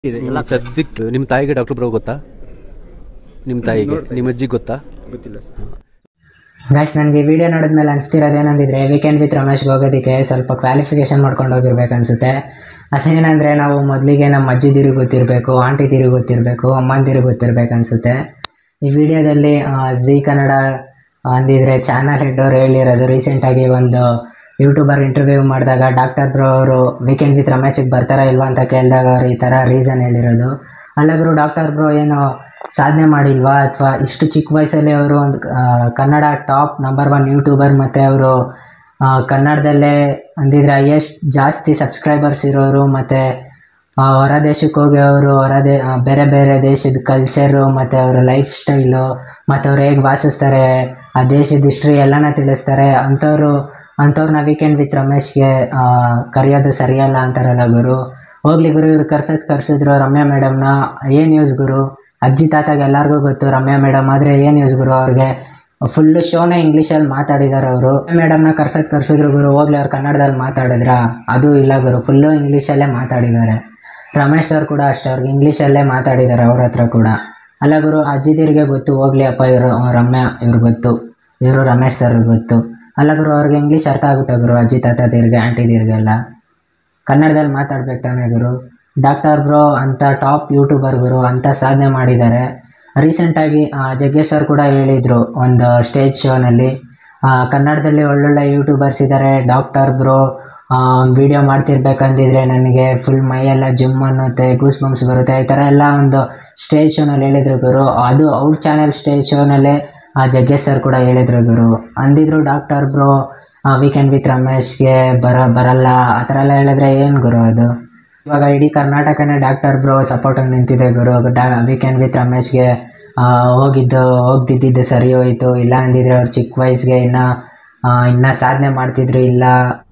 ಇದೆ ಎಲ್ಲ ಸದ್ಯಕ್ಕೆ ನಿಮ್ಮ ತಾಯಿಗೆ ಡಾಕ್ಟರ್ ಬ್ರೋ ಗೊತ್ತಾ ನಿಮ್ಮ ತಾಯಿಗೆ ನಿಮ್ಮ ಅಜ್ಜಿಗೆ ಗೊತ್ತಾ ಗೊತ್ತಿಲ್ಲ ಸರ್ ಗಾಯ್ಸ್ ನನಗೆ ವಿಡಿಯೋ ನೋಡಿದ್ಮೇಲೆ ಅನಿಸ್ತಿರೋದು ಏನಂದಿದ್ರೆ ವೀಕೆಂಡ್ ವಿತ್ ರಮೇಶ್ಗೆ ಹೋಗೋದಕ್ಕೆ ಸ್ವಲ್ಪ ಕ್ವಾಲಿಫಿಕೇಷನ್ ಮಾಡ್ಕೊಂಡು ಹೋಗಿರ್ಬೇಕು ಅನಿಸುತ್ತೆ ಅದೇನಂದರೆ ನಾವು ಮೊದಲಿಗೆ ನಮ್ಮ ಅಜ್ಜಿದಿರಿಗೆ ಗೊತ್ತಿರಬೇಕು ಆಂಟಿದಿರಿಗೆ ಗೊತ್ತಿರಬೇಕು ಅಮ್ಮಂದಿರಿಗೆ ಗೊತ್ತಿರಬೇಕು ಅನಿಸುತ್ತೆ ಈ ವಿಡಿಯೋದಲ್ಲಿ ಜಿ ಕನ್ನಡ ಅಂದಿದ್ರೆ ಚಾನಲ್ ಹೆಡ್ ಅವ್ರು ಹೇಳಿರೋದು ರೀಸೆಂಟಾಗಿ ಒಂದು ಯೂಟ್ಯೂಬರ್ ಇಂಟರ್ವ್ಯೂ ಮಾಡಿದಾಗ ಡಾಕ್ಟರ್ ಬ್ರೋ ಅವರು ವೀಕೆಂಡ್ ವಿತ್ ರಮೇಶಿಗೆ ಬರ್ತಾರಾ ಇಲ್ವಾ ಅಂತ ಕೇಳಿದಾಗ ಅವ್ರು ಈ ಥರ ರೀಸನ್ ಹೇಳಿರೋದು ಅಲ್ಲಗರು ಡಾಕ್ಟರ್ ಬ್ರೋ ಏನು ಸಾಧನೆ ಮಾಡಿಲ್ವಾ ಅಥವಾ ಇಷ್ಟು ಚಿಕ್ಕ ವಯಸ್ಸಲ್ಲಿ ಅವರು ಒಂದು ಆ, Kannada top number one YouTuber ಮತ್ತು ಅವರು ಕನ್ನಡದಲ್ಲೇ ಅಂದಿದ್ರೆ ಹೈಯೆಸ್ಟ್ ಜಾಸ್ತಿ ಸಬ್ಸ್ಕ್ರೈಬರ್ಸ್ ಇರೋರು ಮತ್ತು ಹೊರ ದೇಶಕ್ಕೆ ಹೋಗಿ ಅವರು ಹೊರ ದೇ ಆ, ಬೇರೆ ಬೇರೆ ದೇಶದ ಕಲ್ಚರು ಮತ್ತು ಅವರ ಲೈಫ್ ಸ್ಟೈಲು ಮತ್ತು ಅವ್ರು ಹೇಗೆ ವಾಸಿಸ್ತಾರೆ ಆ ದೇಶದ ಹಿಸ್ಟ್ರಿ ಎಲ್ಲನ ತಿಳಿಸ್ತಾರೆ ಅಂಥವ್ರು ಅಂಥವ್ರನ್ನ ವೀಕೆಂಡ್ ವಿತ್ ರಮೇಶ್ಗೆ ಆ, ಕರೆಯೋದು ಸರಿಯಲ್ಲ ಅಂತಾರಲ್ಲ ಗುರು ಹೋಗ್ಲಿ ಗುರು ಇವ್ರು ಕರ್ಸೋದು ಕರ್ಸಿದ್ರು ರಮ್ಯಾ ಮೇಡಮ್ನ ಏನು ಯೂಸ್ ಗುರು ಅಜ್ಜಿ ತಾತಾಗ ಎಲ್ಲರಿಗೂ ಗೊತ್ತು ರಮ್ಯಾ ಮೇಡಮ್ ಆದರೆ ಏನು ಯೂಸ್ ಗುರು ಅವ್ರಿಗೆ ಫುಲ್ಲು ಶೋನೇ ಇಂಗ್ಲೀಷಲ್ಲಿ ಮಾತಾಡಿದ್ದಾರೆ ಅವರು ಮೇಡಮ್ನ ಕರ್ಸೋದು ಕರ್ಸಿದ್ರು ಗುರು ಹೋಗ್ಲಿ ಅವ್ರು ಕನ್ನಡದಲ್ಲಿ ಮಾತಾಡಿದ್ರಾ ಅದು ಇಲ್ಲ ಗುರು ಫುಲ್ಲು ಇಂಗ್ಲೀಷಲ್ಲೇ ಮಾತಾಡಿದ್ದಾರೆ ರಮೇಶ್ ಸರ್ ಕೂಡ ಅಷ್ಟೇ ಅವ್ರಿಗೆ ಇಂಗ್ಲೀಷಲ್ಲೇ ಮಾತಾಡಿದ್ದಾರೆ ಅವ್ರ ಹತ್ರ ಕೂಡ ಅಲ್ಲ ಗುರು ಅಜ್ಜಿದಿರಿಗೆ ಗೊತ್ತು ಹೋಗ್ಲಿ ಅಪ್ಪ ಇವರು ರಮ್ಯಾ ಇವ್ರು ಗೊತ್ತು ಇವರು ರಮೇಶ್ ಸರ್ ಗೊತ್ತು ಅಲ್ಲ ಗುರು ಅವ್ರಿಗೆ ಇಂಗ್ಲೀಷ್ ಅರ್ಥ ಆಗುತ್ತೆ ಗುರು ಅಜ್ಜಿ ತಾತದಿರಿಗೆ ಆಂಟಿದಿರಿಗೆಲ್ಲ ಕನ್ನಡದಲ್ಲಿ ಮಾತಾಡ್ಬೇಕು ತಾನೇ ಗುರು ಡಾಕ್ಟರ್ ಬ್ರೋ ಅಂತ ಟಾಪ್ ಯೂಟ್ಯೂಬರ್ ಗುರು ಅಂತ ಸಾಧನೆ ಮಾಡಿದ್ದಾರೆ ರೀಸೆಂಟಾಗಿ ಜಗ್ಗೇಶ್ ಸರ್ ಕೂಡ ಹೇಳಿದರು ಒಂದು ಸ್ಟೇಜ್ ಶೋನಲ್ಲಿ ಕನ್ನಡದಲ್ಲಿ ಒಳ್ಳೊಳ್ಳೆ ಯೂಟ್ಯೂಬರ್ಸ್ ಇದ್ದಾರೆ ಡಾಕ್ಟರ್ ಬ್ರೋ ವಿಡಿಯೋ ಮಾಡ್ತಿರ್ಬೇಕಂದಿದ್ರೆ ನನಗೆ ಫುಲ್ ಮೈಯೆಲ್ಲ ಜಿಮ್ ಅನ್ನುತ್ತೆ ಗೂಸ್ ಬಂಪ್ಸ್ ಬರುತ್ತೆ ಈ ಥರ ಎಲ್ಲ ಒಂದು ಸ್ಟೇಜ್ ಶೋನಲ್ಲಿ ಹೇಳಿದ್ರು ಗುರು ಅದು ಅವ್ರ ಚಾನೆಲ್ ಸ್ಟೇಜ್ ಶೋನಲ್ಲೇ ಜಗ್ಗೇಶ್ ಸರ್ ಕೂಡ ಹೇಳಿದ್ರು ಗುರು ಅಂದಿದ್ರು ಡಾಕ್ಟರ್ ಬ್ರೋ ವೀಕೆಂಡ್ ವಿತ್ ರಮೇಶ್ಗೆ ಬರ ಬರಲ್ಲ ಆ ಥರ ಎಲ್ಲ ಹೇಳಿದ್ರೆ ಏನು ಗುರು ಅದು ಇವಾಗ ಇಡೀ ಕರ್ನಾಟಕನೇ ಡಾಕ್ಟರ್ ಬ್ರೋ ಸಪೋರ್ಟಾಗಿ ನಿಂತಿದೆ ಗುರು ಡಾ ವೀಕೆಂಡ್ ವಿತ್ ರಮೇಶ್ಗೆ ಆ, ಹೋಗಿದ್ದು ಹೋಗ್ದಿದ್ದು ಸರಿ ಹೋಯಿತು ಇಲ್ಲ ಅಂದಿದ್ರೆ ಅವ್ರು ಚಿಕ್ಕ ವಯಸ್ಸಿಗೆ ಇನ್ನೂ ಇನ್ನೂ ಸಾಧನೆ ಮಾಡ್ತಿದ್ರು ಇಲ್ಲ